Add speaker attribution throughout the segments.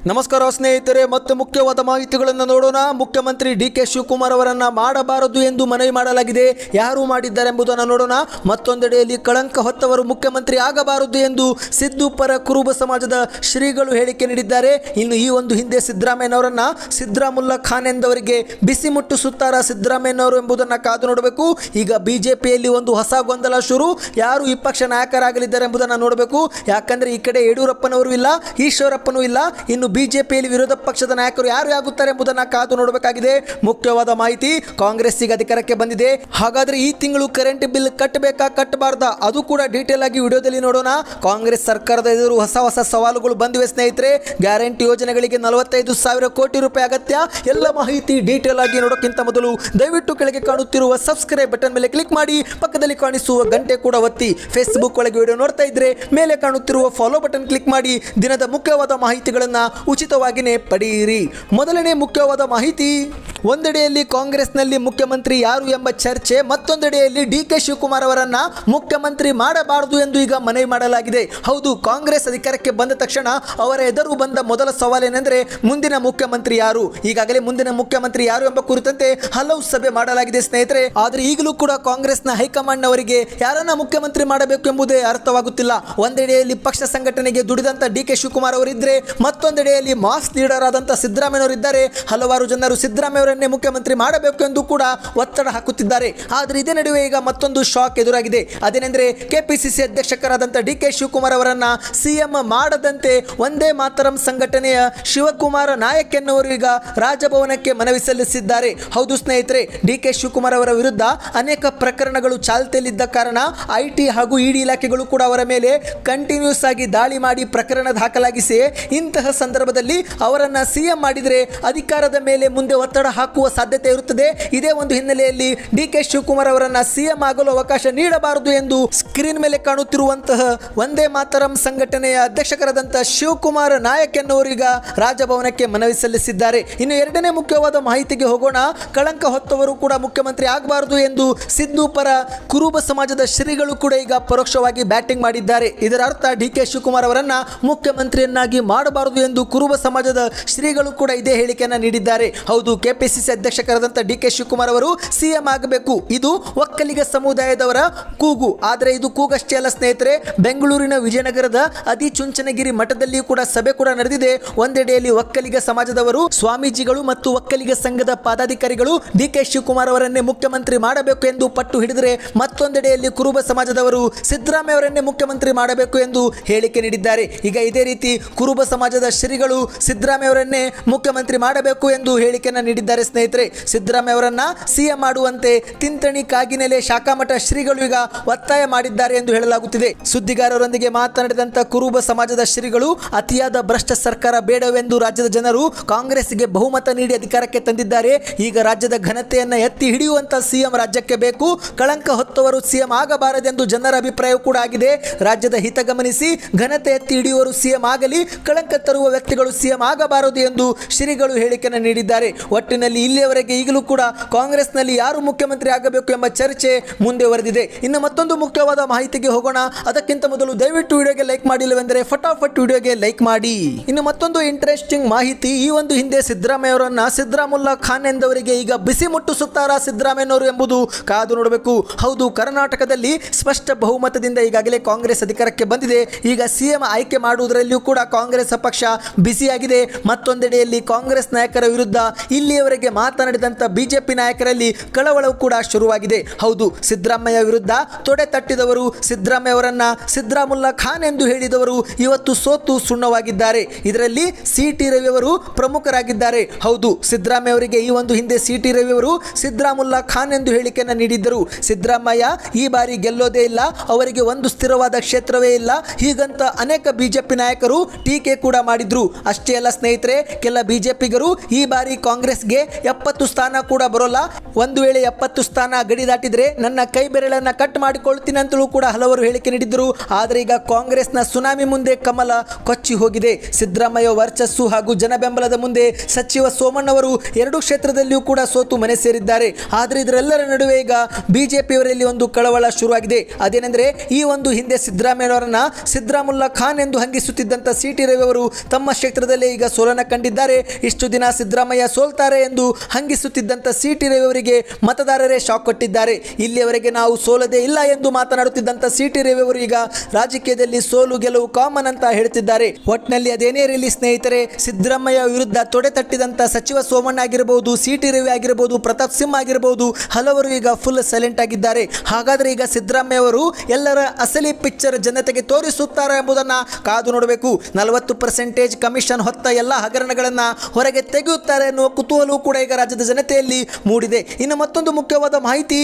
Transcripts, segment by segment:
Speaker 1: ನಮಸ್ಕಾರ ಸ್ನೇಹಿತರೆ ಮತ್ತೆ ಮುಖ್ಯವಾದ ಮಾಹಿತಿಗಳನ್ನು ನೋಡೋಣ ಮುಖ್ಯಮಂತ್ರಿ ಡಿ ಕೆ ಶಿವಕುಮಾರ್ ಅವರನ್ನ ಮಾಡಬಾರದು ಎಂದು ಮನವಿ ಮಾಡಲಾಗಿದೆ ಯಾರು ಮಾಡಿದ್ದಾರೆ ಎಂಬುದನ್ನು ನೋಡೋಣ ಮತ್ತೊಂದೆಡೆಯಲ್ಲಿ ಕಳಂಕ ಹೊತ್ತವರು ಮುಖ್ಯಮಂತ್ರಿ ಆಗಬಾರದು ಎಂದು ಸಿದ್ದು ಪರ ಕುರುಬ ಸಮಾಜದ ಶ್ರೀಗಳು ಹೇಳಿಕೆ ನೀಡಿದ್ದಾರೆ ಇನ್ನು ಈ ಒಂದು ಹಿಂದೆ ಸಿದ್ದರಾಮಯ್ಯನವರನ್ನ ಸಿದ್ದರಾಮುಲ್ಲಾ ಖಾನ್ ಎಂದವರಿಗೆ ಬಿಸಿ ಮುಟ್ಟಿಸುತ್ತಾರಾ ಸಿದ್ದರಾಮಯ್ಯನವರು ಎಂಬುದನ್ನು ಕಾದು ನೋಡಬೇಕು ಈಗ ಬಿಜೆಪಿಯಲ್ಲಿ ಒಂದು ಹೊಸ ಗೊಂದಲ ಶುರು ಯಾರು ವಿಪಕ್ಷ ನಾಯಕರಾಗಲಿದ್ದಾರೆ ಎಂಬುದನ್ನು ನೋಡಬೇಕು ಯಾಕಂದ್ರೆ ಈ ಕಡೆ ಯಡಿಯೂರಪ್ಪನವರು ಇಲ್ಲ ಈಶ್ವರಪ್ಪನೂ ಇಲ್ಲ ಇನ್ನು ಬಿಜೆಪಿಯಲ್ಲಿ ವಿರೋಧ ಪಕ್ಷದ ನಾಯಕರು ಯಾರು ಆಗುತ್ತಾರೆ ಎಂಬುದನ್ನು ಕಾದು ನೋಡಬೇಕಾಗಿದೆ ಮುಖ್ಯವಾದ ಮಾಹಿತಿ ಕಾಂಗ್ರೆಸ್ ಈಗ ಅಧಿಕಾರಕ್ಕೆ ಬಂದಿದೆ ಹಾಗಾದ್ರೆ ಈ ತಿಂಗಳು ಕರೆಂಟ್ ಬಿಲ್ ಕಟ್ಟಬೇಕಾ ಕಟ್ಟಬಾರ್ದಾ ಅದು ಕೂಡ ಡೀಟೇಲ್ ಆಗಿ ವಿಡಿಯೋದಲ್ಲಿ ನೋಡೋಣ ಕಾಂಗ್ರೆಸ್ ಸರ್ಕಾರದ ಎದುರು ಹೊಸ ಹೊಸ ಸವಾಲುಗಳು ಬಂದಿವೆ ಸ್ನೇಹಿತರೆ ಗ್ಯಾರಂಟಿ ಯೋಜನೆಗಳಿಗೆ ನಲವತ್ತೈದು ಸಾವಿರ ಕೋಟಿ ರೂಪಾಯಿ ಅಗತ್ಯ ಎಲ್ಲ ಮಾಹಿತಿ ಡೀಟೇಲ್ ಆಗಿ ನೋಡೋಕ್ಕಿಂತ ಮೊದಲು ದಯವಿಟ್ಟು ಕೆಳಗೆ ಕಾಣುತ್ತಿರುವ ಸಬ್ಸ್ಕ್ರೈಬ್ ಬಟನ್ ಮೇಲೆ ಕ್ಲಿಕ್ ಮಾಡಿ ಪಕ್ಕದಲ್ಲಿ ಕಾಣಿಸುವ ಗಂಟೆ ಕೂಡ ಒತ್ತಿ ಫೇಸ್ಬುಕ್ ಒಳಗೆ ವಿಡಿಯೋ ನೋಡ್ತಾ ಇದ್ರೆ ಮೇಲೆ ಕಾಣುತ್ತಿರುವ ಫಾಲೋ ಬಟನ್ ಕ್ಲಿಕ್ ಮಾಡಿ ದಿನದ ಮುಖ್ಯವಾದ ಮಾಹಿತಿಗಳನ್ನು ಉಚಿತವಾಗಿಯೇ ಪಡೆಯಿರಿ ಮೊದಲನೇ ಮುಖ್ಯವಾದ ಮಾಹಿತಿ ಒಂದೆಡೆಯಲ್ಲಿ ಕಾಂಗ್ರೆಸ್ನಲ್ಲಿ ಮುಖ್ಯಮಂತ್ರಿ ಯಾರು ಎಂಬ ಚರ್ಚೆ ಮತ್ತೊಂದೆಡೆಯಲ್ಲಿ ಡಿ ಕೆ ಶಿವಕುಮಾರ್ ಅವರನ್ನ ಮುಖ್ಯಮಂತ್ರಿ ಮಾಡಬಾರದು ಎಂದು ಈಗ ಮನವಿ ಮಾಡಲಾಗಿದೆ ಹೌದು ಕಾಂಗ್ರೆಸ್ ಅಧಿಕಾರಕ್ಕೆ ಬಂದ ತಕ್ಷಣ ಅವರ ಎದುರು ಬಂದ ಮೊದಲ ಸವಾಲೇನೆಂದರೆ ಮುಂದಿನ ಮುಖ್ಯಮಂತ್ರಿ ಯಾರು ಈಗಾಗಲೇ ಮುಂದಿನ ಮುಖ್ಯಮಂತ್ರಿ ಯಾರು ಎಂಬ ಕುರಿತಂತೆ ಹಲವು ಸಭೆ ಮಾಡಲಾಗಿದೆ ಸ್ನೇಹಿತರೆ ಆದರೆ ಈಗಲೂ ಕೂಡ ಕಾಂಗ್ರೆಸ್ನ ಹೈಕಮಾಂಡ್ ಅವರಿಗೆ ಯಾರನ್ನ ಮುಖ್ಯಮಂತ್ರಿ ಮಾಡಬೇಕು ಎಂಬುದೇ ಅರ್ಥವಾಗುತ್ತಿಲ್ಲ ಒಂದೆಡೆಯಲ್ಲಿ ಪಕ್ಷ ಸಂಘಟನೆಗೆ ದುಡಿದಂತ ಡಿ ಕೆ ಶಿವಕುಮಾರ್ ಅವರಿದ್ರೆ ಮತ್ತೊಂದೆಡೆಯಲ್ಲಿ ಮಾಸ್ ಲೀಡರ್ ಆದಂತ ಸಿದ್ದರಾಮಯ್ಯನವರಿದ್ದಾರೆ ಹಲವಾರು ಜನರು ಸಿದ್ದರಾಮಯ್ಯವರನ್ನೇ ಮುಖ್ಯಮಂತ್ರಿ ಮಾಡಬೇಕು ಎಂದು ಕೂಡ ಒತ್ತಡ ಹಾಕುತ್ತಿದ್ದಾರೆ ಆದರೆ ಇದೇ ನಡುವೆ ಈಗ ಮತ್ತೊಂದು ಶಾಕ್ ಎದುರಾಗಿದೆ ಅದೇನೆಂದ್ರೆ ಕೆಪಿಸಿಸಿ ಅಧ್ಯಕ್ಷಕರಾದಂಥ ಡಿ ಕೆ ಶಿವಕುಮಾರ್ ಅವರನ್ನ ಸಿಎಂ ಮಾಡದಂತೆ ಒಂದೇ ಮಾತರಂ ಸಂಘಟನೆಯ ಶಿವಕುಮಾರ ನಾಯಕ್ ಎನ್ನುವರು ಈಗ ರಾಜಭವನಕ್ಕೆ ಮನವಿ ಸಲ್ಲಿಸಿದ್ದಾರೆ ಹೌದು ಸ್ನೇಹಿತರೆ ಡಿ ಕೆ ಶಿವಕುಮಾರ್ ಅವರ ವಿರುದ್ಧ ಅನೇಕ ಪ್ರಕರಣಗಳು ಚಾಲ್ತಿಯಲ್ಲಿದ್ದ ಕಾರಣ ಐ ಟಿ ಹಾಗೂ ಇಡಿ ಇಲಾಖೆಗಳು ಕೂಡ ಅವರ ಮೇಲೆ ಕಂಟಿನ್ಯೂಸ್ ಆಗಿ ದಾಳಿ ಮಾಡಿ ಪ್ರಕರಣ ದಾಖಲಾಗಿಸಿ ಇಂತಹ ಸಂದರ್ಭದಲ್ಲಿ ಅವರನ್ನ ಸಿಎಂ ಮಾಡಿದರೆ ಅಧಿಕಾರದ ಮೇಲೆ ಮುಂದೆ ಒತ್ತಡ ಹಾಕುವ ಸಾಧ್ಯತೆ ಇರುತ್ತದೆ ಇದೇ ಒಂದು ಹಿನ್ನೆಲೆಯಲ್ಲಿ ಡಿ ಕೆ ಶಿವಕುಮಾರ್ ಅವರನ್ನ ಸಿಎಂ ಆಗಲು ಅವಕಾಶ ನೀಡಬಾರದು ಎಂದು ಸ್ಕ್ರೀನ್ ಮೇಲೆ ಕಾಣುತ್ತಿರುವಂತಹ ಒಂದೇ ಮಾತರಂ ಸಂಘಟನೆಯ ಅಧ್ಯಕ್ಷಕರಾದಂತಹ ಶಿವಕುಮಾರ್ ನಾಯಕ್ ಎನ್ನುವರೀಗ ರಾಜಭವನಕ್ಕೆ ಮನವಿ ಸಲ್ಲಿಸಿದ್ದಾರೆ ಇನ್ನು ಎರಡನೇ ಮುಖ್ಯವಾದ ಮಾಹಿತಿಗೆ ಹೋಗೋಣ ಕಳಂಕ ಹೊತ್ತವರು ಕೂಡ ಮುಖ್ಯಮಂತ್ರಿ ಆಗಬಾರದು ಎಂದು ಸಿದ್ದು ಪರ ಕುರುಬ ಸಮಾಜದ ಶ್ರೀಗಳು ಕೂಡ ಈಗ ಪರೋಕ್ಷವಾಗಿ ಬ್ಯಾಟಿಂಗ್ ಮಾಡಿದ್ದಾರೆ ಇದರ ಅರ್ಥ ಡಿ ಕೆ ಶಿವಕುಮಾರ್ ಅವರನ್ನ ಮುಖ್ಯಮಂತ್ರಿಯನ್ನಾಗಿ ಮಾಡಬಾರದು ಎಂದು ಕುರುಬ ಸಮಾಜದ ಶ್ರೀಗಳು ಕೂಡ ಇದೇ ಹೇಳಿಕೆಯನ್ನ ನೀಡಿದ್ದಾರೆ ಹೌದು ಕೆಪಿಸಿಸಿ ಅಧ್ಯಕ್ಷಕರಾದಂಥ ಡಿ ಕೆ ಶಿವಕುಮಾರ್ ಅವರು ಸಿಎಂ ಆಗಬೇಕು ಇದು ಒಕ್ಕಲಿಗ ಸಮುದಾಯದವರ ಕೂಗು ಆದರೆ ಇದು ಕೂಗಷ್ಟೇ ಅಲ್ಲ ಸ್ನೇಹಿತರೆ ಬೆಂಗಳೂರಿನ ವಿಜಯನಗರದ ಅತಿ ಚುಂಚನಗಿರಿ ಮಠದಲ್ಲಿ ಕೂಡ ಸಭೆ ಕೂಡ ನಡೆದಿದೆ ಒಂದೆಡೆಯಲ್ಲಿ ಒಕ್ಕಲಿಗ ಸಮಾಜದವರು ಸ್ವಾಮೀಜಿಗಳು ಮತ್ತು ಒಕ್ಕಲಿಗ ಸಂಘದ ಪದಾಧಿಕಾರಿಗಳು ಡಿ ಕೆ ಶಿವಕುಮಾರ್ ಅವರನ್ನೇ ಮುಖ್ಯಮಂತ್ರಿ ಮಾಡಬೇಕು ಎಂದು ಪಟ್ಟು ಹಿಡಿದರೆ ಮತ್ತೊಂದೆಡೆಯಲ್ಲಿ ಕುರುಬ ಸಮಾಜದವರು ಸಿದ್ದರಾಮಯ್ಯ ಅವರನ್ನೇ ಮುಖ್ಯಮಂತ್ರಿ ಮಾಡಬೇಕು ಎಂದು ಹೇಳಿಕೆ ನೀಡಿದ್ದಾರೆ ಈಗ ಇದೇ ರೀತಿ ಕುರುಬ ಸಮಾಜದ ಶ್ರೀಗಳು ಸಿದ್ದರಾಮಯ್ಯ ಅವರನ್ನೇ ಮುಖ್ಯಮಂತ್ರಿ ಮಾಡಬೇಕು ಎಂದು ಹೇಳಿಕೆಯನ್ನು ನೀಡಿದ್ದಾರೆ ಸ್ನೇಹಿತರೆ ಸಿದ್ದರಾಮಯ್ಯ ಅವರನ್ನ ಸಿಎಂ ಮಾಡುವಂತೆ ತಿಂತಣಿ ಕಾಗಿನೆಲೆ ಶಾಖಾಮಠ ಶ್ರೀಗಳು ಈಗ ಒತ್ತಾಯ ಮಾಡಿದ್ದಾರೆ ಎಂದು ಹೇಳಲಾಗುತ್ತಿದೆ ಸುದ್ದಿಗಾರರೊಂದಿಗೆ ಮಾತನಾಡಿದಂತ ಕುರುಬ ಸಮಾಜದ ಶ್ರೀಗಳು ಅತಿಯಾದ ಭ್ರಷ್ಟ ಸರ್ಕಾರ ಬೇಡವೆಂದು ರಾಜ್ಯದ ಜನರು ಕಾಂಗ್ರೆಸ್ಗೆ ಬಹುಮತ ನೀಡಿ ಅಧಿಕಾರಕ್ಕೆ ತಂದಿದ್ದಾರೆ ಈಗ ರಾಜ್ಯದ ಘನತೆಯನ್ನ ಎತ್ತಿ ಹಿಡಿಯುವಂತ ಸಿಎಂ ರಾಜ್ಯಕ್ಕೆ ಬೇಕು ಕಳಂಕ ಹೊತ್ತವರು ಸಿಎಂ ಆಗಬಾರದೆಂದು ಜನರ ಅಭಿಪ್ರಾಯ ಕೂಡ ಆಗಿದೆ ರಾಜ್ಯದ ಹಿತ ಗಮನಿಸಿ ಘನತೆ ಎತ್ತಿ ಹಿಡಿಯುವರು ಸಿಎಂ ಆಗಲಿ ಕಳಂಕ ತರುವ ವ್ಯಕ್ತಿಗಳು ಸಿಎಂ ಆಗಬಾರದು ಎಂದು ಶ್ರೀಗಳು ಹೇಳಿಕೆಯನ್ನು ನೀಡಿದ್ದಾರೆ ಒಟ್ಟಿನಲ್ಲಿ ಇಲ್ಲಿಯವರೆಗೆ ಈಗಲೂ ಕೂಡ ಕಾಂಗ್ರೆಸ್ನಲ್ಲಿ ಯಾರು ಮುಖ್ಯಮಂತ್ರಿ ಆಗಬೇಕು ಎಂಬ ಚರ್ಚೆ ಮುಂದೆ ವರೆದಿದೆ ಇನ್ನು ಮತ್ತೊಂದು ಮುಖ್ಯವಾದ ಮಾಹಿತಿಗೆ ಹೋಗೋಣ ಅದಕ್ಕಿಂತ ಮೊದಲು ದಯವಿಟ್ಟು ವಿಡಿಯೋಗೆ ಲೈಕ್ ಮಾಡಿಲ್ಲವೆಂದರೆ ಫಟಾಫಟ್ ವಿಡಿಯೋಗೆ ಲೈಕ್ ಮಾಡಿ ಇನ್ನು ಮತ್ತೊಂದು ಇಂಟ್ರೆಸ್ಟಿಂಗ್ ಮಾಹಿತಿ ಈ ಒಂದು ಹಿಂದೆ ಸಿದ್ದರಾಮಯ್ಯ ಅವರನ್ನ ಸಿದ್ದರಾಮುಲ್ಲಾ ಖಾನ್ ಎಂದವರಿಗೆ ಈಗ ಬಿಸಿ ಮುಟ್ಟಿಸುತ್ತಾರಾ ಸಿದ್ದರಾಮಯ್ಯನವರು ಎಂಬುದು ಕಾದು ನೋಡಬೇಕು ಹೌದು ಕರ್ನಾಟಕದಲ್ಲಿ ಸ್ಪಷ್ಟ ಬಹುಮತದಿಂದ ಈಗಾಗಲೇ ಕಾಂಗ್ರೆಸ್ ಅಧಿಕಾರಕ್ಕೆ ಬಂದಿದೆ ಈಗ ಸಿಎಂ ಆಯ್ಕೆ ಮಾಡುವುದರಲ್ಲಿಯೂ ಕೂಡ ಕಾಂಗ್ರೆಸ್ ಪಕ್ಷ ಬಿಸಿಯಾಗಿದೆ ಮತ್ತೊಂದೆಡೆಯಲ್ಲಿ ಕಾಂಗ್ರೆಸ್ ನಾಯಕರ ವಿರುದ್ಧ ಇಲ್ಲಿಯವರೆಗೆ ಮಾತನಾಡಿದಂಥ ಬಿಜೆಪಿ ನಾಯಕರಲ್ಲಿ ಕಳವಳವು ಕೂಡ ಶುರುವಾಗಿದೆ ಹೌದು ಸಿದ್ದರಾಮಯ್ಯ ವಿರುದ್ಧ ತೊಡೆ ತಟ್ಟಿದವರು ಸಿದ್ದರಾಮಯ್ಯ ಅವರನ್ನ ಸಿದ್ದರಾಮುಲ್ಲಾ ಖಾನ್ ಎಂದು ಹೇಳಿದವರು ಇವತ್ತು ಸೋತು ಸುಣ್ಣವಾಗಿದ್ದಾರೆ ಇದರಲ್ಲಿ ಸಿ ಟಿ ರವಿ ಅವರು ಪ್ರಮುಖರಾಗಿದ್ದಾರೆ ಹೌದು ಸಿದ್ದರಾಮಯ್ಯ ಅವರಿಗೆ ಈ ಒಂದು ಹಿಂದೆ ಸಿ ಟಿ ರವಿ ಅವರು ಸಿದ್ದರಾಮುಲ್ಲಾ ಖಾನ್ ಎಂದು ಹೇಳಿಕೆಯನ್ನು ನೀಡಿದ್ದರು ಸಿದ್ದರಾಮಯ್ಯ ಈ ಬಾರಿ ಗೆಲ್ಲೋದೇ ಇಲ್ಲ ಅವರಿಗೆ ಒಂದು ಸ್ಥಿರವಾದ ಕ್ಷೇತ್ರವೇ ಇಲ್ಲ ಹೀಗಂತ ಅನೇಕ ಬಿಜೆಪಿ ನಾಯಕರು ಟೀಕೆ ಕೂಡ ಮಾಡಿದ್ರು ಅಷ್ಟೇ ಅಲ್ಲ ಸ್ನೇಹಿತರೆ ಕೆಲ ಬಿಜೆಪಿಗರು ಈ ಬಾರಿ ಕಾಂಗ್ರೆಸ್ಗೆ ಎಪ್ಪತ್ತು ಸ್ಥಾನ ಕೂಡ ಬರೋಲ್ಲ ಒಂದು ವೇಳೆ ಎಪ್ಪತ್ತು ಸ್ಥಾನ ಗಡಿ ದಾಟಿದ್ರೆ ನನ್ನ ಕೈ ಬೆರಳನ್ನ ಕಟ್ ಮಾಡಿಕೊಳ್ತೀನಿ ಅಂತಲೂ ಕೂಡ ಹಲವರು ಹೇಳಿಕೆ ನೀಡಿದ್ದರು ಆದರೆ ಈಗ ಕಾಂಗ್ರೆಸ್ನ ಸುನಾಮಿ ಮುಂದೆ ಕಮಲ ಕೊಚ್ಚಿ ಹೋಗಿದೆ ಸಿದ್ದರಾಮಯ್ಯ ವರ್ಚಸ್ಸು ಹಾಗೂ ಜನಬೆಂಬಲದ ಮುಂದೆ ಸಚಿವ ಸೋಮಣ್ಣವರು ಎರಡು ಕ್ಷೇತ್ರದಲ್ಲಿಯೂ ಕೂಡ ಸೋತು ಮನೆ ಸೇರಿದ್ದಾರೆ ಆದರೆ ಇದರೆಲ್ಲರ ನಡುವೆ ಈಗ ಬಿಜೆಪಿಯವರಲ್ಲಿ ಒಂದು ಕಳವಳ ಶುರುವಾಗಿದೆ ಅದೇನೆಂದರೆ ಈ ಒಂದು ಹಿಂದೆ ಸಿದ್ದರಾಮಯ್ಯವರನ್ನ ಸಿದ್ದರಾಮುಲ್ಲಾ ಖಾನ್ ಎಂದು ಹಂಗಿಸುತ್ತಿದ್ದಂಥ ಸಿ ಟಿ ರವಿ ಅವರು ತಮ್ಮ ಕ್ಷೇತ್ರದಲ್ಲೇ ಈಗ ಸೋಲನ್ನ ಕಂಡಿದ್ದಾರೆ ಇಷ್ಟು ದಿನ ಸಿದ್ದರಾಮಯ್ಯ ಸೋಲ್ತಾರೆ ಎಂದು ಹಂಗಿಸುತ್ತಿದ್ದಂಥ ಸಿ ಟಿ ರವಿ ಅವರಿಗೆ ಮತದಾರರೇ ಶಾಕ್ ಕೊಟ್ಟಿದ್ದಾರೆ ಇಲ್ಲಿಯವರೆಗೆ ನಾವು ಸೋಲದೇ ಇಲ್ಲ ಎಂದು ಮಾತನಾಡುತ್ತಿದ್ದಂಥ ಸಿ ಟಿ ರವಿ ಅವರು ಈಗ ರಾಜಕೀಯದಲ್ಲಿ ಸೋಲು ಗೆಲುವು ಕಾಮನ್ ಅಂತ ಹೇಳ್ತಿದ್ದಾರೆ ಒಟ್ನಲ್ಲಿ ಅದೇನೇ ಇರಲಿ ಸ್ನೇಹಿತರೆ ಸಿದ್ದರಾಮಯ್ಯ ವಿರುದ್ಧ ತೊಡೆ ತಟ್ಟಿದಂಥ ಸಚಿವ ಸೋಮಣ್ಣ ಆಗಿರಬಹುದು ಸಿ ಟಿ ರವಿ ಆಗಿರಬಹುದು ಪ್ರತಾಪ್ ಸಿಂಹ ಆಗಿರಬಹುದು ಹಲವರು ಈಗ ಫುಲ್ ಸೈಲೆಂಟ್ ಆಗಿದ್ದಾರೆ ಹಾಗಾದ್ರೆ ಈಗ ಸಿದ್ದರಾಮಯ್ಯ ಅವರು ಎಲ್ಲರ ಅಸಲಿ ಪಿಕ್ಚರ್ ಜನತೆಗೆ ತೋರಿಸುತ್ತಾರೆ ಎಂಬುದನ್ನ ಕಾದು ನೋಡಬೇಕು ನಲವತ್ತು ಪರ್ಸೆಂಟೇಜ್ ಕಮಿಷನ್ ಹೊತ್ತ ಎಲ್ಲ ಹಗರಣಗಳನ್ನ ಹೊರಗೆ ತೆಗೆಯುತ್ತಾರೆ ಎನ್ನುವ ಕುತೂಹಲವೂ ಕೂಡ ಈಗ ರಾಜ್ಯದ ಜನತೆಯಲ್ಲಿ ಮೂಡಿದೆ ಇನ್ನು ಮತ್ತೊಂದು ಮುಖ್ಯವಾದ ಮಾಹಿತಿ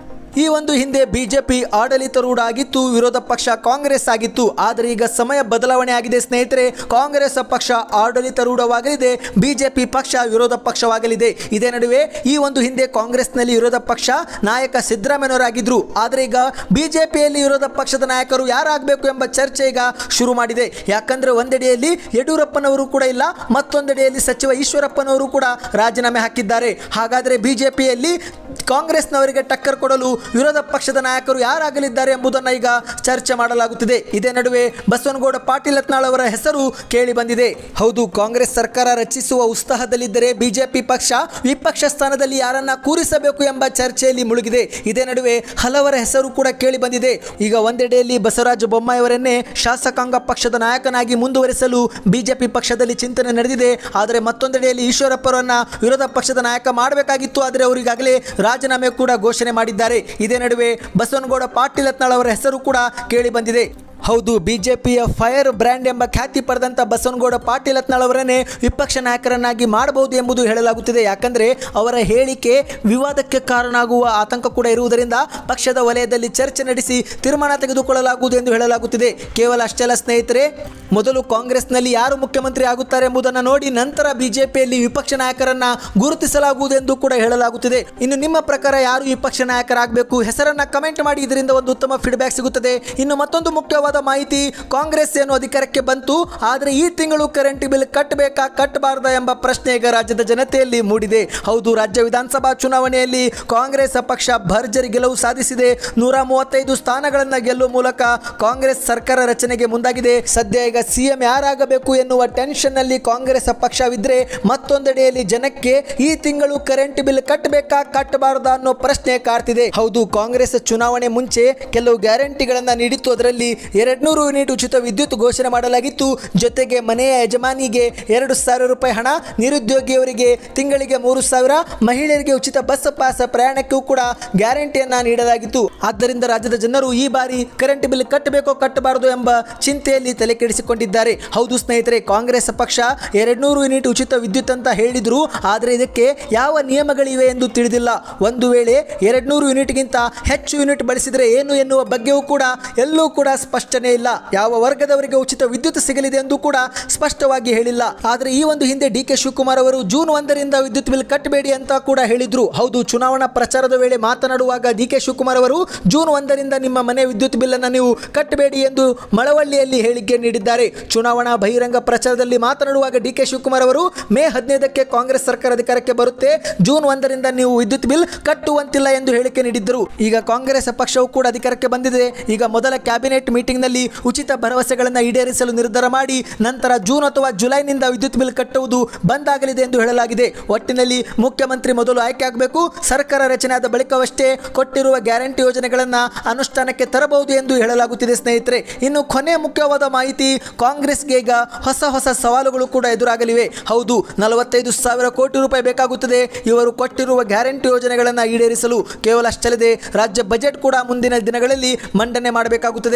Speaker 1: ಈ ಒಂದು ಹಿಂದೆ ಬಿಜೆಪಿ ಆಡಳಿತಾರೂಢ ಆಗಿತ್ತು ವಿರೋಧ ಪಕ್ಷ ಕಾಂಗ್ರೆಸ್ ಆಗಿತ್ತು ಆದರೆ ಈಗ ಸಮಯ ಬದಲಾವಣೆ ಆಗಿದೆ ಸ್ನೇಹಿತರೆ ಕಾಂಗ್ರೆಸ್ ಪಕ್ಷ ಆಡಳಿತಾರೂಢವಾಗಲಿದೆ ಬಿಜೆಪಿ ಪಕ್ಷ ವಿರೋಧ ಪಕ್ಷವಾಗಲಿದೆ ಇದೇ ನಡುವೆ ಈ ಒಂದು ಹಿಂದೆ ಕಾಂಗ್ರೆಸ್ನಲ್ಲಿ ವಿರೋಧ ಪಕ್ಷ ನಾಯಕ ಸಿದ್ದರಾಮಯ್ಯನವರಾಗಿದ್ರು ಆದರೆ ಈಗ ಬಿಜೆಪಿಯಲ್ಲಿ ವಿರೋಧ ಪಕ್ಷದ ನಾಯಕರು ಯಾರಾಗಬೇಕು ಎಂಬ ಚರ್ಚೆ ಈಗ ಶುರು ಮಾಡಿದೆ ಯಾಕಂದ್ರೆ ಒಂದೆಡೆಯಲ್ಲಿ ಯಡಿಯೂರಪ್ಪನವರು ಕೂಡ ಇಲ್ಲ ಮತ್ತೊಂದೆಡೆಯಲ್ಲಿ ಸಚಿವ ಈಶ್ವರಪ್ಪನವರು ಕೂಡ ರಾಜೀನಾಮೆ ಹಾಕಿದ್ದಾರೆ ಹಾಗಾದರೆ ಬಿಜೆಪಿಯಲ್ಲಿ ಕಾಂಗ್ರೆಸ್ನವರಿಗೆ ಟಕ್ಕರ್ ಕೊಡಲು ವಿರೋಧ ಪಕ್ಷದ ನಾಯಕರು ಯಾರಾಗಲಿದ್ದಾರೆ ಎಂಬುದನ್ನು ಈಗ ಚರ್ಚೆ ಮಾಡಲಾಗುತ್ತಿದೆ ಇದೇ ನಡುವೆ ಬಸವನಗೌಡ ಪಾಟೀಲ್ ಯತ್ನಾಳ್ ಅವರ ಹೆಸರು ಕೇಳಿ ಬಂದಿದೆ ಹೌದು ಕಾಂಗ್ರೆಸ್ ಸರ್ಕಾರ ರಚಿಸುವ ಉತ್ಸಾಹದಲ್ಲಿದ್ದರೆ ಬಿಜೆಪಿ ಪಕ್ಷ ವಿಪಕ್ಷ ಸ್ಥಾನದಲ್ಲಿ ಯಾರನ್ನ ಕೂರಿಸಬೇಕು ಎಂಬ ಚರ್ಚೆಯಲ್ಲಿ ಮುಳುಗಿದೆ ಇದೇ ನಡುವೆ ಹಲವರ ಹೆಸರು ಕೂಡ ಕೇಳಿ ಬಂದಿದೆ ಈಗ ಒಂದೆಡೆಯಲ್ಲಿ ಬಸವರಾಜ ಬೊಮ್ಮಾಯಿ ಅವರನ್ನೇ ಶಾಸಕಾಂಗ ಪಕ್ಷದ ನಾಯಕನಾಗಿ ಮುಂದುವರಿಸಲು ಬಿಜೆಪಿ ಪಕ್ಷದಲ್ಲಿ ಚಿಂತನೆ ನಡೆದಿದೆ ಆದರೆ ಮತ್ತೊಂದೆಡೆಯಲ್ಲಿ ಈಶ್ವರಪ್ಪರನ್ನ ವಿರೋಧ ಪಕ್ಷದ ನಾಯಕ ಮಾಡಬೇಕಾಗಿತ್ತು ಆದರೆ ಅವರು ಈಗಾಗಲೇ ರಾಜೀನಾಮೆ ಕೂಡ ಘೋಷಣೆ ಮಾಡಿದ್ದಾರೆ ಇದೇ ನಡುವೆ ಬಸವನಗೌಡ ಪಾಟೀಲ್ ಯತ್ನಾಳ್ ಅವರ ಹೆಸರು ಕೂಡ ಕೇಳಿ ಬಂದಿದೆ ಹೌದು ಬಿಜೆಪಿಯ ಫೈರ್ ಬ್ರ್ಯಾಂಡ್ ಎಂಬ ಖ್ಯಾತಿ ಪಡೆದಂಥ ಬಸವನಗೌಡ ಪಾಟೀಲ್ ಯತ್ನಾಳ್ ಅವರನ್ನೇ ವಿಪಕ್ಷ ನಾಯಕರನ್ನಾಗಿ ಮಾಡಬಹುದು ಎಂಬುದು ಹೇಳಲಾಗುತ್ತಿದೆ ಯಾಕಂದ್ರೆ ಅವರ ಹೇಳಿಕೆ ವಿವಾದಕ್ಕೆ ಕಾರಣ ಆಗುವ ಆತಂಕ ಕೂಡ ಇರುವುದರಿಂದ ಪಕ್ಷದ ವಲಯದಲ್ಲಿ ಚರ್ಚೆ ನಡೆಸಿ ತೀರ್ಮಾನ ತೆಗೆದುಕೊಳ್ಳಲಾಗುವುದು ಎಂದು ಹೇಳಲಾಗುತ್ತಿದೆ ಕೇವಲ ಅಷ್ಟೆಲ್ಲ ಸ್ನೇಹಿತರೆ ಮೊದಲು ಕಾಂಗ್ರೆಸ್ನಲ್ಲಿ ಯಾರು ಮುಖ್ಯಮಂತ್ರಿ ಆಗುತ್ತಾರೆ ಎಂಬುದನ್ನು ನೋಡಿ ನಂತರ ಬಿಜೆಪಿಯಲ್ಲಿ ವಿಪಕ್ಷ ನಾಯಕರನ್ನ ಗುರುತಿಸಲಾಗುವುದು ಎಂದು ಕೂಡ ಹೇಳಲಾಗುತ್ತಿದೆ ಇನ್ನು ನಿಮ್ಮ ಪ್ರಕಾರ ಯಾರು ವಿಪಕ್ಷ ನಾಯಕರಾಗಬೇಕು ಹೆಸರನ್ನ ಕಮೆಂಟ್ ಮಾಡಿ ಇದರಿಂದ ಒಂದು ಉತ್ತಮ ಫೀಡ್ಬ್ಯಾಕ್ ಸಿಗುತ್ತದೆ ಇನ್ನು ಮತ್ತೊಂದು ಮುಖ್ಯವಾದ ಮಾಹಿತಿ ಕಾಂಗ್ರೆಸ್ ಏನು ಅಧಿಕಾರಕ್ಕೆ ಬಂತು ಆದರೆ ಈ ತಿಂಗಳು ಕರೆಂಟ್ ಬಿಲ್ ಕಟ್ಟಬೇಕಾ ಕಟ್ಟಬಾರ್ದಾ ಎಂಬ ಪ್ರಶ್ನೆ ಈಗ ರಾಜ್ಯದ ಜನತೆಯಲ್ಲಿ ಮೂಡಿದೆ ಹೌದು ರಾಜ್ಯ ವಿಧಾನಸಭಾ ಚುನಾವಣೆಯಲ್ಲಿ ಕಾಂಗ್ರೆಸ್ ಪಕ್ಷ ಭರ್ಜರಿ ಗೆಲುವು ಸಾಧಿಸಿದೆ ನೂರ ಮೂವತ್ತೈದು ಸ್ಥಾನಗಳನ್ನು ಗೆಲ್ಲುವ ಮೂಲಕ ಕಾಂಗ್ರೆಸ್ ಸರ್ಕಾರ ರಚನೆಗೆ ಮುಂದಾಗಿದೆ ಸದ್ಯ ಈಗ ಸಿಎಂ ಯಾರಾಗಬೇಕು ಎನ್ನುವ ಟೆನ್ಷನ್ ನಲ್ಲಿ ಕಾಂಗ್ರೆಸ್ ಪಕ್ಷವಿದ್ರೆ ಮತ್ತೊಂದೆಡೆಯಲ್ಲಿ ಜನಕ್ಕೆ ಈ ತಿಂಗಳು ಕರೆಂಟ್ ಬಿಲ್ ಕಟ್ಟಬೇಕಾ ಕಟ್ಟಬಾರದಾ ಅನ್ನೋ ಪ್ರಶ್ನೆ ಕಾಡ್ತಿದೆ ಹೌದು ಕಾಂಗ್ರೆಸ್ ಚುನಾವಣೆ ಮುಂಚೆ ಕೆಲವು ಗ್ಯಾರಂಟಿಗಳನ್ನ ನೀಡಿತ್ತು ಅದರಲ್ಲಿ ಎರಡ್ನೂರು ಯೂನಿಟ್ ಉಚಿತ ವಿದ್ಯುತ್ ಘೋಷಣೆ ಮಾಡಲಾಗಿತ್ತು ಜೊತೆಗೆ ಮನೆಯ ಯಜಮಾನಿಗೆ ಎರಡು ಸಾವಿರ ರೂಪಾಯಿ ಹಣ ನಿರುದ್ಯೋಗಿಯವರಿಗೆ ತಿಂಗಳಿಗೆ ಮೂರು ಸಾವಿರ ಮಹಿಳೆಯರಿಗೆ ಉಚಿತ ಬಸ್ ಪಾಸ್ ಪ್ರಯಾಣಕ್ಕೂ ಕೂಡ ಗ್ಯಾರಂಟಿಯನ್ನ ನೀಡಲಾಗಿತ್ತು ಆದ್ದರಿಂದ ರಾಜ್ಯದ ಜನರು ಈ ಬಾರಿ ಕರೆಂಟ್ ಬಿಲ್ ಕಟ್ಟಬೇಕೋ ಕಟ್ಟಬಾರದು ಎಂಬ ಚಿಂತೆಯಲ್ಲಿ ತಲೆ ಕೆಡಿಸಿಕೊಂಡಿದ್ದಾರೆ ಹೌದು ಸ್ನೇಹಿತರೆ ಕಾಂಗ್ರೆಸ್ ಪಕ್ಷ ಎರಡ್ನೂರು ಯೂನಿಟ್ ಉಚಿತ ವಿದ್ಯುತ್ ಅಂತ ಹೇಳಿದ್ರು ಆದರೆ ಇದಕ್ಕೆ ಯಾವ ನಿಯಮಗಳಿವೆ ಎಂದು ತಿಳಿದಿಲ್ಲ ಒಂದು ವೇಳೆ ಎರಡ್ನೂರು ಯೂನಿಟ್ಗಿಂತ ಹೆಚ್ಚು ಯೂನಿಟ್ ಬಳಸಿದರೆ ಏನು ಎನ್ನುವ ಬಗ್ಗೆಯೂ ಕೂಡ ಎಲ್ಲೂ ಕೂಡ ಸ್ಪಷ್ಟನೆ ಇಲ್ಲ ಯಾವ ವರ್ಗದವರಿಗೆ ಉಚಿತ ವಿದ್ಯುತ್ ಸಿಗಲಿದೆ ಎಂದು ಕೂಡ ಸ್ಪಷ್ಟವಾಗಿ ಹೇಳಿಲ್ಲ ಆದರೆ ಈ ಒಂದು ಹಿಂದೆ ಡಿ ಕೆ ಶಿವಕುಮಾರ್ ಅವರು ಜೂನ್ ಒಂದರಿಂದ ವಿದ್ಯುತ್ ಬಿಲ್ ಕಟ್ಟಬೇಡಿ ಅಂತ ಕೂಡ ಹೇಳಿದ್ರು ಹೌದು ಚುನಾವಣಾ ಪ್ರಚಾರದ ವೇಳೆ ಮಾತನಾಡುವಾಗ ಡಿ ಕೆ ಶಿವಕುಮಾರ್ ಅವರು ಜೂನ್ ಒಂದರಿಂದ ನಿಮ್ಮ ಮನೆ ವಿದ್ಯುತ್ ಬಿಲ್ ಅನ್ನು ನೀವು ಕಟ್ಟಬೇಡಿ ಎಂದು ಮಳವಳ್ಳಿಯಲ್ಲಿ ಹೇಳಿಕೆ ನೀಡಿದ್ದಾರೆ ಚುನಾವಣಾ ಬಹಿರಂಗ ಪ್ರಚಾರದಲ್ಲಿ ಮಾತನಾಡುವಾಗ ಡಿ ಕೆ ಶಿವಕುಮಾರ್ ಅವರು ಮೇ ಹದಿನೈದಕ್ಕೆ ಕಾಂಗ್ರೆಸ್ ಸರ್ಕಾರ ಅಧಿಕಾರಕ್ಕೆ ಬರುತ್ತೆ ಜೂನ್ ಒಂದರಿಂದ ನೀವು ವಿದ್ಯುತ್ ಬಿಲ್ ಕಟ್ಟುವಂತಿಲ್ಲ ಎಂದು ಹೇಳಿಕೆ ನೀಡಿದ್ದರು ಈಗ ಕಾಂಗ್ರೆಸ್ ಪಕ್ಷವು ಕೂಡ ಅಧಿಕಾರಕ್ಕೆ ಬಂದಿದೆ ಈಗ ಮೊದಲ ಕ್ಯಾಬಿನೆಟ್ ಮೀಟಿಂಗ್ನಲ್ಲಿ ಉಚಿತ ಭರವಸೆಗಳನ್ನು ಈಡೇರಿಸಲು ನಿರ್ಧಾರ ಮಾಡಿ ನಂತರ ಜೂನ್ ಅಥವಾ ಜುಲೈನಿಂದ ವಿದ್ಯುತ್ ಬಿಲ್ ಕಟ್ಟುವುದು ಬಂದ್ ಆಗಲಿದೆ ಎಂದು ಹೇಳಲಾಗಿದೆ ಒಟ್ಟಿನಲ್ಲಿ ಮುಖ್ಯಮಂತ್ರಿ ಮೊದಲು ಆಯ್ಕೆ ಆಗಬೇಕು ಸರ್ಕಾರ ರಚನೆ ಆದ ಬಳಿಕವಷ್ಟೇ ಕೊಟ್ಟಿರುವ ಗ್ಯಾರಂಟಿ ಯೋಜನೆಗಳನ್ನು ಅನುಷ್ಠಾನಕ್ಕೆ ತರಬಹುದು ಎಂದು ಹೇಳಲಾಗುತ್ತಿದೆ ಸ್ನೇಹಿತರೆ ಇನ್ನು ಕೊನೆ ಮುಖ್ಯವಾದ ಮಾಹಿತಿ ಕಾಂಗ್ರೆಸ್ಗೆ ಈಗ ಹೊಸ ಹೊಸ ಸವಾಲುಗಳು ಕೂಡ ಎದುರಾಗಲಿವೆ ಹೌದು ನಲವತ್ತೈದು ಸಾವಿರ ಕೋಟಿ ರೂಪಾಯಿ ಬೇಕಾಗುತ್ತದೆ ಇವರು ಕೊಟ್ಟಿರುವ ಗ್ಯಾರಂಟಿ ಯೋಜನೆಗಳನ್ನು ಈಡೇರಿಸಲು ಕೇವಲ ಅಷ್ಟಲ್ಲದೆ ರಾಜ್ಯ ಬಜೆಟ್ ಕೂಡ ಮುಂದಿನ ದಿನಗಳಲ್ಲಿ ಮಂಡನೆ ಮಾಡಬೇಕಾಗುತ್ತದೆ ಈ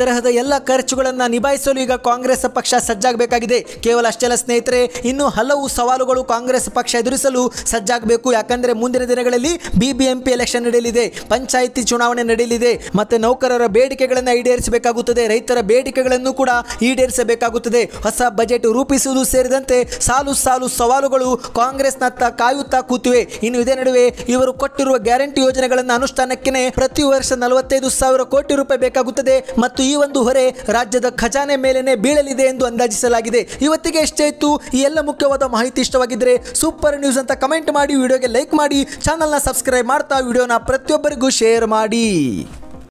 Speaker 1: ತರಹದ ಎಲ್ಲ ಖರ್ಚುಗಳನ್ನು ನಿಭಾಯಿಸಲು ಈಗ ಕಾಂಗ್ರೆಸ್ ಪಕ್ಷ ಸಜ್ಜಾಗಬೇಕಾಗಿದೆ ಕೇವಲ ಅಷ್ಟೆಲ್ಲ ಸ್ನೇಹಿತರೆ ಇನ್ನು ಹಲವು ಸವಾಲುಗಳು ಕಾಂಗ್ರೆಸ್ ಪಕ್ಷ ಎದುರಿಸಲು ಸಜ್ಜಾಗಬೇಕು ಯಾಕಂದ್ರೆ ಮುಂದಿನ ದಿನಗಳಲ್ಲಿ ಬಿಬಿಎಂಪಿ ಎಲೆಕ್ಷನ್ ನಡೆಯಲಿದೆ ಪಂಚಾಯಿತಿ ಚುನಾವಣೆ ನಡೆಯಲಿದೆ ಮತ್ತೆ ನೌಕರರ ಬೇಡಿಕೆಗಳನ್ನು ಈಡೇರಿಸಬೇಕಾಗುತ್ತದೆ ರೈತರ ಬೇಡಿಕೆಗಳನ್ನು ಕೂಡ ಈಡೇರಿಸಬೇಕಾಗುತ್ತದೆ ಹೊಸ ಬಜೆಟ್ ರೂಪಿಸುವುದು ಸೇರಿದಂತೆ ಸಾಲು ಸಾಲು ಸವಾಲುಗಳು ಕಾಂಗ್ರೆಸ್ನತ್ತ ಕಾಯುತ್ತಾ ಕೂತಿವೆ ಇನ್ನು ಇದೇ ನಡುವೆ ಇವರು ಕೊಟ್ಟಿರುವ ಗ್ಯಾರಂಟಿ ಯೋಜನೆಗಳನ್ನು ಅನುಷ್ಠಾನಕ್ಕೆ ಪ್ರತಿ ವರ್ಷ ನಲವತ್ತೈದು ಸಾವಿರ ಕೋಟಿ ರೂಪಾಯಿ ಬೇಕಾಗುತ್ತದೆ ಮತ್ತು ಈ ಒಂದು ಹೊರೆ ರಾಜ್ಯದ ಖಜಾನೆ ಮೇಲೇನೆ ಬೀಳಲಿದೆ ಎಂದು ಅಂದಾಜಿಸಲಾಗಿದೆ ಇವತ್ತಿಗೆ ಎಷ್ಟೇ ಇತ್ತು ಈ ಎಲ್ಲ ಮುಖ್ಯವಾದ ಮಾಹಿತಿ ಇಷ್ಟವಾಗಿದ್ದರೆ ಸೂಪರ್ ನ್ಯೂಸ್ ಅಂತ ಕಮೆಂಟ್ ಮಾಡಿ ವಿಡಿಯೋಗೆ ಲೈಕ್ ಮಾಡಿ ಚಾನಲ್ನ ಸಬ್ಸ್ಕ್ರೈಬ್ ಮಾಡ್ತಾ ವಿಡಿಯೋನ ಪ್ರತಿಯೊಬ್ಬರಿಗೂ ಶೇರ್ ಮಾಡಿ